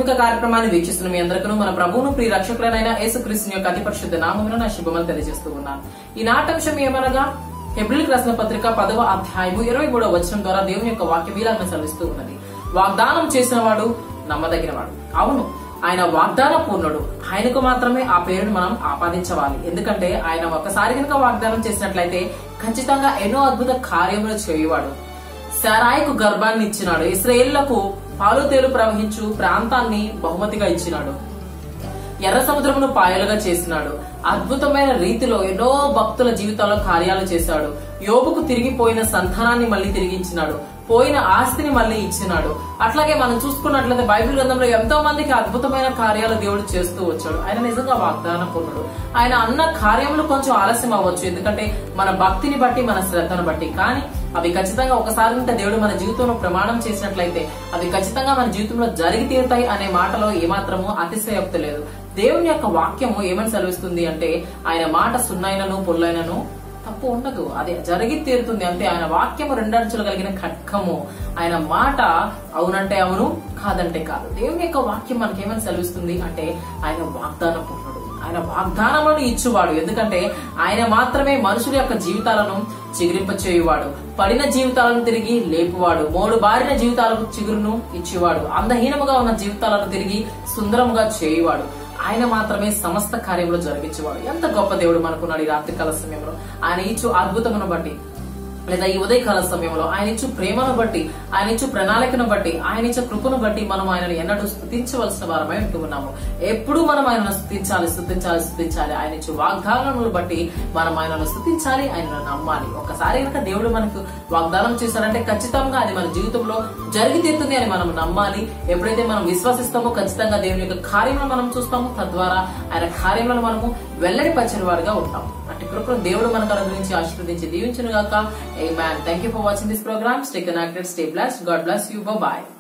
ఆధ్యాత్మిక కార్యక్రమాన్ని వీక్షిస్తున్న మీ అందరికీ మన ప్రభువును ప్రియ రక్షకులైన యేసుక్రీస్తుని యొక్క అతి పరిశుద్ధ నామమున నా శుభమని తెలియజేస్తూ ఉన్నాను ఈ నాటంశం ఏమనగా హెబ్రిల్ రాసిన పత్రిక పదవ అధ్యాయము ఇరవై మూడవ వచనం ద్వారా దేవుని యొక్క వాక్యం ఇలాగ సెలవిస్తూ ఉన్నది వాగ్దానం చేసిన వాడు నమ్మదగినవాడు అవును ఆయన వాగ్దాన పూర్ణుడు ఆయనకు మాత్రమే ఆ పేరును మనం ఆపాదించవాలి ఎందుకంటే ఆయన ఒకసారి కనుక వాగ్దానం చేసినట్లయితే ఖచ్చితంగా ఎన్నో అద్భుత కార్యములు చేయవాడు సారాయికు గర్భాన్ని ఇచ్చినాడు ఇస్రాయేళ్లకు పాలు తేలు ప్రవహించు ప్రాంతాన్ని బహుమతిగా ఇచ్చినాడు ఎర్ర సముద్రమును పాయలుగా చేసినాడు అద్భుతమైన రీతిలో ఎన్నో భక్తుల జీవితాల్లో కార్యాలు చేశాడు యోబుకు తిరిగిపోయిన సంతానాన్ని మళ్ళీ తిరిగి ఇచ్చినాడు పోయిన ఆస్తిని మళ్ళీ ఇచ్చినాడు అట్లాగే మనం చూసుకున్నట్లయితే బైబిల్ గ్రంథంలో ఎంతో మందికి అద్భుతమైన కార్యాలు దేవుడు చేస్తూ వచ్చాడు ఆయన నిజంగా వాగ్దాన పూర్ణుడు ఆయన అన్న కార్యములు కొంచెం ఆలస్యం అవ్వచ్చు ఎందుకంటే మన భక్తిని బట్టి మన శ్రద్ధను బట్టి కానీ అవి ఖచ్చితంగా ఒకసారి ఉంటే దేవుడు మన జీవితంలో ప్రమాణం చేసినట్లయితే అవి ఖచ్చితంగా మన జీవితంలో జరిగి తీరుతాయి అనే మాటలో ఏమాత్రము అతిశయోక్తి లేదు దేవుని యొక్క వాక్యము ఏమని సెలవిస్తుంది అంటే ఆయన మాట సున్నైనను పుల్లైనను తప్పు ఉండదు అది జరిగి తీరుతుంది అంటే ఆయన వాక్యము రెండంచులు కలిగిన ఖడ్గము ఆయన మాట అవునంటే అవును కాదంటే కాదు దేవుని యొక్క వాక్యం మనకేమని సెలవిస్తుంది అంటే ఆయన వాగ్దాన పూర్ణుడు ఆయన వాగ్దానములను ఇచ్చువాడు ఎందుకంటే ఆయన మాత్రమే మనుషుల యొక్క జీవితాలను చిగురింప చేయువాడు పడిన జీవితాలను తిరిగి లేపువాడు మోడు బారిన జీవితాలకు చిగురును ఇచ్చేవాడు అందహీనముగా ఉన్న జీవితాలను తిరిగి సుందరముగా చేయువాడు ఆయన మాత్రమే సమస్త కార్యములు జరిగించేవాడు ఎంత గొప్ప దేవుడు మనకున్నాడు ఈ రాత్రికాల సమయంలో ఆయన ఇచ్చు అద్భుతమును బట్టి లేదా ఈ ఉదయకాల సమయంలో ఆయన ఇచ్చు ప్రేమను బట్టి ఆయన ఇచ్చు ప్రణాళికను బట్టి ఆయన ఇచ్చే కృపను బట్టి మనం ఆయనను ఎన్నడూ స్థుతించవలసిన వారమై ఉంటూ ఉన్నాము ఎప్పుడు మనం ఆయనను స్థుతించాలి స్థుతించాలి స్థుతించాలి ఆయన ఇచ్చు వాగ్దానములను బట్టి మనం ఆయనను స్థుతించాలి ఆయనను నమ్మాలి ఒకసారి కనుక దేవుడు మనకు వాగ్దానం చేశారంటే ఖచ్చితంగా అది మన జీవితంలో జరిగి తీరుతుంది అని మనం నమ్మాలి ఎప్పుడైతే మనం విశ్వసిస్తామో ఖచ్చితంగా దేవుని యొక్క కార్యములను మనం చూస్తాము తద్వారా ఆయన కార్యములను మనము వెల్లడి పరిచిన వారిగా ఉంటాం అటు కృపను దేవుడు మనకు అనుగ్రహించి ఆశీర్వదించి దీవించును గాక amen thank you for watching this program stay connected stay bless God bless you bye